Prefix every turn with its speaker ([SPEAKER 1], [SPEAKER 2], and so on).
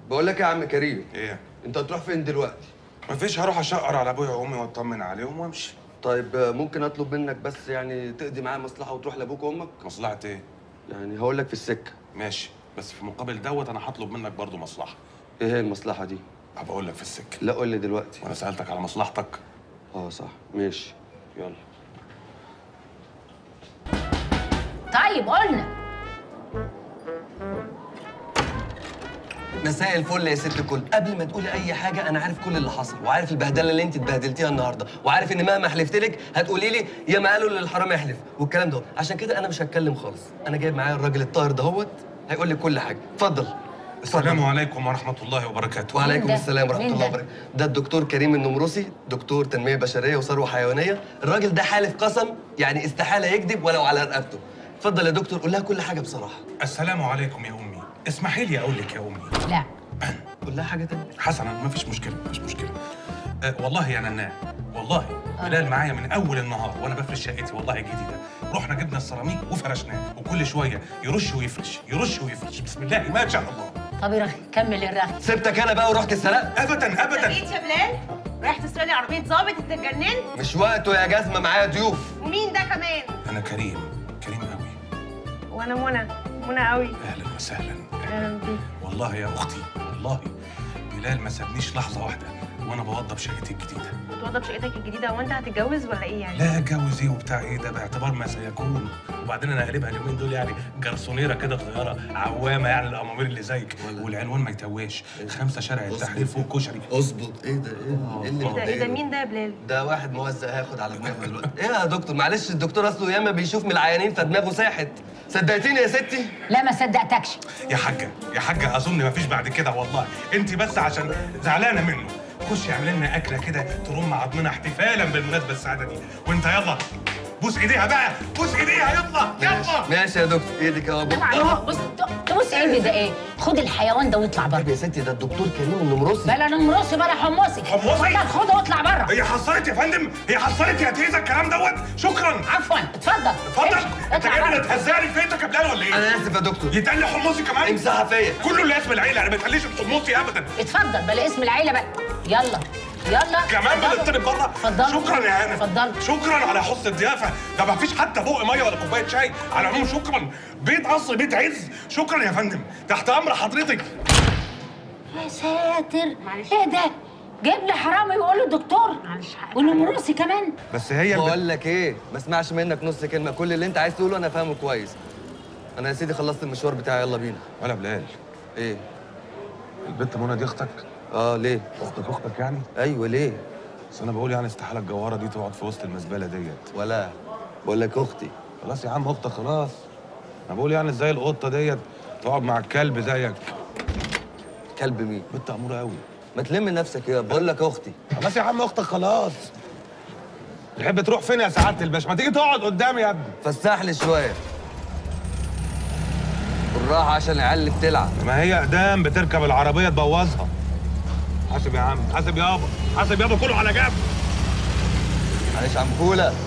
[SPEAKER 1] بقول لك إيه يا عم كريم
[SPEAKER 2] ايه
[SPEAKER 1] انت هتروح فين دلوقتي
[SPEAKER 2] مفيش هروح اشقر على ابويا وامي واطمن عليهم وامشي
[SPEAKER 1] طيب آه، ممكن اطلب منك بس يعني تقضي معايا مصلحه وتروح لابوك وامك
[SPEAKER 2] مصلحه ايه
[SPEAKER 1] يعني هقول لك في السكه
[SPEAKER 2] ماشي بس في مقابل دوت انا هطلب منك برضو مصلحه
[SPEAKER 1] ايه هي المصلحه دي
[SPEAKER 2] هبقى اقول لك في السكه
[SPEAKER 1] لا قول لي دلوقتي
[SPEAKER 2] وانا سالتك على مصلحتك
[SPEAKER 1] اه صح ماشي يلا
[SPEAKER 3] طيب قلنا
[SPEAKER 4] مساء الفل يا ست الكل قبل ما تقولي اي حاجه انا عارف كل اللي حصل وعارف البهدله اللي انت اتبهدلتيها النهارده وعارف ان مهما حلفت لك هتقولي لي يا ما قالوا للحرام يحلف والكلام ده عشان كده انا مش هتكلم خالص انا جايب معايا الراجل الطاهر دهوت هيقول لك كل حاجه اتفضل
[SPEAKER 2] السلام عليكم ورحمه الله وبركاته
[SPEAKER 4] وعليكم
[SPEAKER 3] مين ده؟
[SPEAKER 4] السلام ورحمه
[SPEAKER 3] مين
[SPEAKER 4] الله
[SPEAKER 3] ده؟
[SPEAKER 4] وبركاته ده الدكتور كريم النمروسي دكتور تنميه بشريه وثروه حيوانيه الراجل ده حالف قسم يعني استحاله يكذب ولو على رقبته اتفضل يا دكتور قول لها كل حاجه بصراحه
[SPEAKER 2] السلام عليكم يا امي اسمحي لي اقول لك يا امي
[SPEAKER 3] لا
[SPEAKER 4] قول لها حاجه تانية
[SPEAKER 2] حسنا ما فيش مشكله ما فيش مشكله أه والله يا نناه والله بلال معايا من اول النهار وانا بفرش شقتي والله الجديده رحنا جبنا السيراميك وفرشناه وكل شويه يرش ويفرش يرش ويفرش بسم الله ما شاء الله
[SPEAKER 3] طب يا رخي كمل الرغي
[SPEAKER 4] سبتك انا بقى ورحت سرقت
[SPEAKER 2] ابدا ابدا
[SPEAKER 5] لقيت يا بلال رايح تسرق لي عربيه ظابط انت اتجننت
[SPEAKER 4] مش وقته يا جزمه معايا ضيوف
[SPEAKER 5] ومين ده كمان
[SPEAKER 2] انا كريم كريم قوي
[SPEAKER 5] وانا منى منى قوي
[SPEAKER 2] اهلا وسهلا
[SPEAKER 5] اهلا بيك
[SPEAKER 2] والله يا اختي والله بلال ما سابنيش لحظه واحده وانا بوضب شقتي الجديده
[SPEAKER 5] بتوضب شقتك الجديده هو انت هتتجوز ولا ايه يعني
[SPEAKER 2] لا اتجوز ايه وبتاع ايه ده باعتبار ما سيكون وبعدين انا قلبها اليومين دول يعني جرسونيره كده صغيره عوامه يعني الامامير اللي زيك والعنوان ما يتوهش خمسه شارع التحرير فوق كشري
[SPEAKER 4] اظبط ايه ده ايه ايه اللي
[SPEAKER 5] ايه ده ايه ده
[SPEAKER 4] مضايقني؟
[SPEAKER 5] مين ده يا بلال
[SPEAKER 4] ده واحد موزع هياخد على دماغه دلوقتي ايه يا دكتور معلش الدكتور اصله ياما بيشوف من العيانين فدماغه ساحت صدقتيني يا ستي
[SPEAKER 3] لا ما صدقتكش
[SPEAKER 2] يا حاجه يا حاجه اظن ما فيش بعد كده والله انت بس عشان زعلانه منه خش اعمل لنا اكله كده ترم عضمنا احتفالا بالمناسبه السعاده دي وانت يلا بوس ايديها بقى بوس ايديها يلا يلا
[SPEAKER 4] ماشي يا دكتور ايدك اهو
[SPEAKER 3] ايوه بص تبص ايه ده ايه خد الحيوان ده واطلع
[SPEAKER 4] طيب
[SPEAKER 3] بره
[SPEAKER 4] يا ستي ده الدكتور كريم النمروسي
[SPEAKER 3] بلا نمرسي بلا حمصي
[SPEAKER 2] حمصي؟
[SPEAKER 3] لا خده واطلع بره
[SPEAKER 2] هي حصلت يا فندم هي حصلت يا تيزا الكلام دوت شكرا
[SPEAKER 3] عفوا اتفضل
[SPEAKER 2] اتفضل
[SPEAKER 3] امشي،
[SPEAKER 2] انت
[SPEAKER 3] اطلع
[SPEAKER 2] جاي
[SPEAKER 3] بره
[SPEAKER 2] تهزقني في بيتك يا بلال ولا ايه؟
[SPEAKER 4] انا اسف يا دكتور
[SPEAKER 2] يتقال لي حمصي كمان
[SPEAKER 4] امسحها فيا
[SPEAKER 2] كله اللي اسم العيله انا ما تقليش الحمصي ابدا
[SPEAKER 3] اتفضل بلا اسم العيله بقى يلا يلا
[SPEAKER 2] كمان
[SPEAKER 3] اتفضلوا.
[SPEAKER 2] بنطلب بره
[SPEAKER 3] اتفضلوا
[SPEAKER 2] شكرا يا هانم
[SPEAKER 3] اتفضل
[SPEAKER 2] شكرا على حسن الضيافه ده ما فيش حتى بق ميه ولا كوبايه شاي على العموم شكرا بيت قصر بيت عز شكرا يا فندم تحت امر حضرتك
[SPEAKER 3] يا ساتر ايه ده جايب لي حرامي ويقول له دكتور
[SPEAKER 5] معلش حقك
[SPEAKER 3] ونمرسي كمان
[SPEAKER 2] بس هي
[SPEAKER 4] بقول لك ايه ما اسمعش منك نص كلمه كل اللي انت عايز تقوله انا فاهمه كويس انا يا سيدي خلصت المشوار بتاعي يلا بينا
[SPEAKER 2] ولا بلال
[SPEAKER 4] ايه
[SPEAKER 2] البنت منى دي اختك
[SPEAKER 4] اه ليه
[SPEAKER 2] اختك اختك يعني
[SPEAKER 4] ايوه ليه
[SPEAKER 2] بس انا بقول يعني استحاله الجواره دي تقعد في وسط المزبله ديت
[SPEAKER 4] ولا بقول لك اختي
[SPEAKER 2] خلاص يا عم اختك خلاص انا بقول يعني ازاي القطه ديت تقعد مع الكلب زيك
[SPEAKER 4] كلب مين
[SPEAKER 2] بنت اموره قوي
[SPEAKER 4] ما تلم نفسك يا بقول لك اختي
[SPEAKER 2] خلاص يا عم اختك خلاص تحب تروح فين يا سعاده الباشا ما تيجي تقعد قدامي يا ابني
[SPEAKER 4] فسح لي شويه بالراحه عشان العيال اللي بتلعب
[SPEAKER 2] ما هي اقدام بتركب العربيه تبوظها حاسب يا عم حاسب يابا حاسب يابا كله على جنب
[SPEAKER 4] معلش يا عم كولا